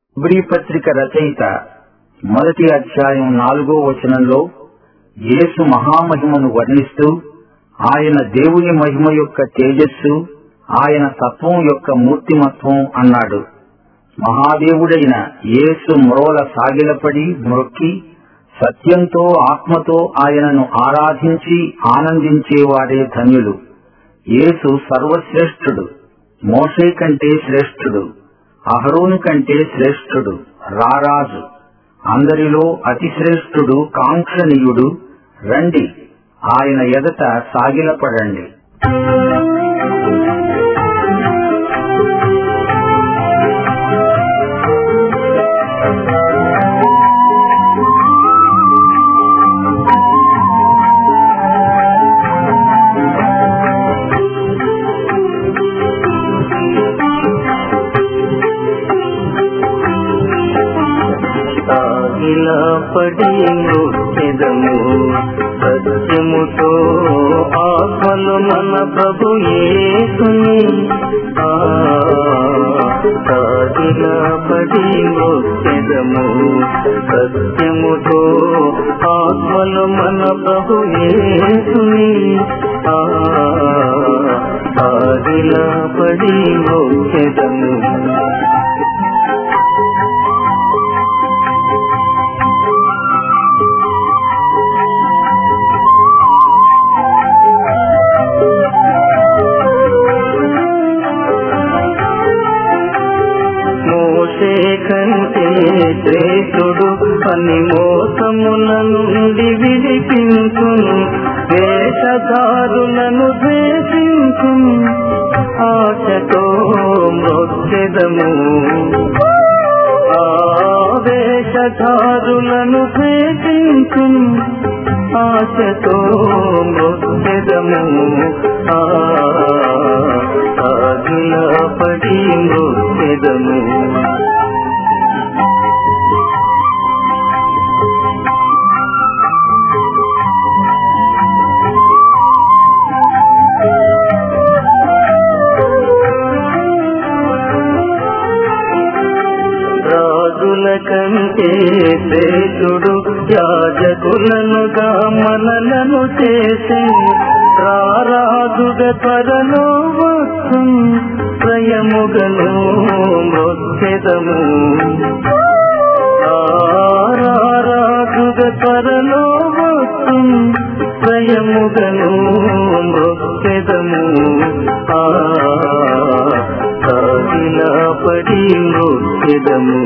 Hebrew పత్రిక రచయిత మొదటి అధ్యాయం నాలుగో వచనంలో యేసు మహామహిమను వర్ణిస్తూ ఆయన దేవుని మహిమ యొక్క తేజస్సు ఆయన తత్వం యొక్క మూర్తిమత్వం అన్నాడు మహాదేవుడైన యేసు మ్రోల సాగిలపడి మ్రొక్కి సత్యంతో ఆత్మతో ఆయనను ఆరాధించి ఆనందించేవాడే ధన్యులు యేసు సర్వశ్రేష్ఠుడు మోషే కంటే శ్రేష్ఠుడు అహరోను కంటే శ్రేష్ఠుడు రారాజు అందరిలో అతి శ్రేష్ఠుడు కాంక్షణీయుడు రండి ఆయన ఎదట సాగిలపడండి సాగిలా పడి నృత్యదము సత్యముతో ఆత్మలు మన ప్రభు యేసుని ఆ, సాగిలా పడి నృత్యదము సత్యముతో ఆత్మలు మన ప్రభు యేసుని ఆ, సాగిలా పడి నృత్యదము మోసే కంటే శ్రేష్ఠుడు అని మోసముల నుండి విడిపించును వేషధారులను ద్వేషించును ఆశతో మృత్యదము ఆ వేషధారులను ద్వేషించును ఆశతో మృత్యదము ఆ ఆగిల పడి మృత్యదము రాజుల కంటే శ్రేష్ఠుడు యాజకులనుగా మనలను చేసి రారాజుగ త్వరలో వచ్చు స్వయముగను మృత్యదము రారాజుగ త్వరలో వచ్చు స్వయముగను మృత్యదము ఆ సాగిలా పడి మృత్యదము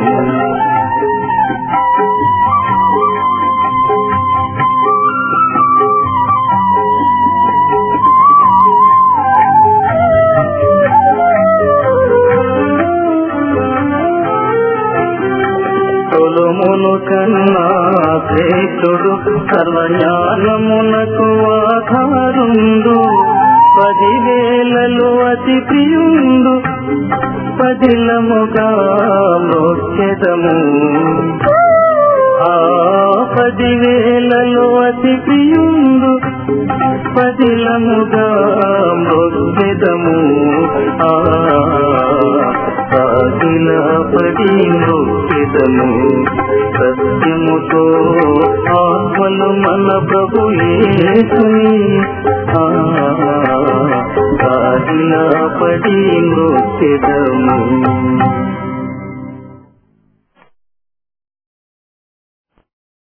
తొలుమును కన్నా శ్రేష్ఠుడు సర్వజ్ఞానమునకు ఆధారుండు పదివేలలో అతి ప్రియుండు పదిలముగా మృత్యదము ఆ పదివేలలో అతి ప్రియుండు పదిలముగా మృత్యదము ఆ సాగిల పడి మృత్యదము సత్యముతో ఆత్మలు మన ప్రభు యేసుని ఆ సాగిల పడి మృత్యదము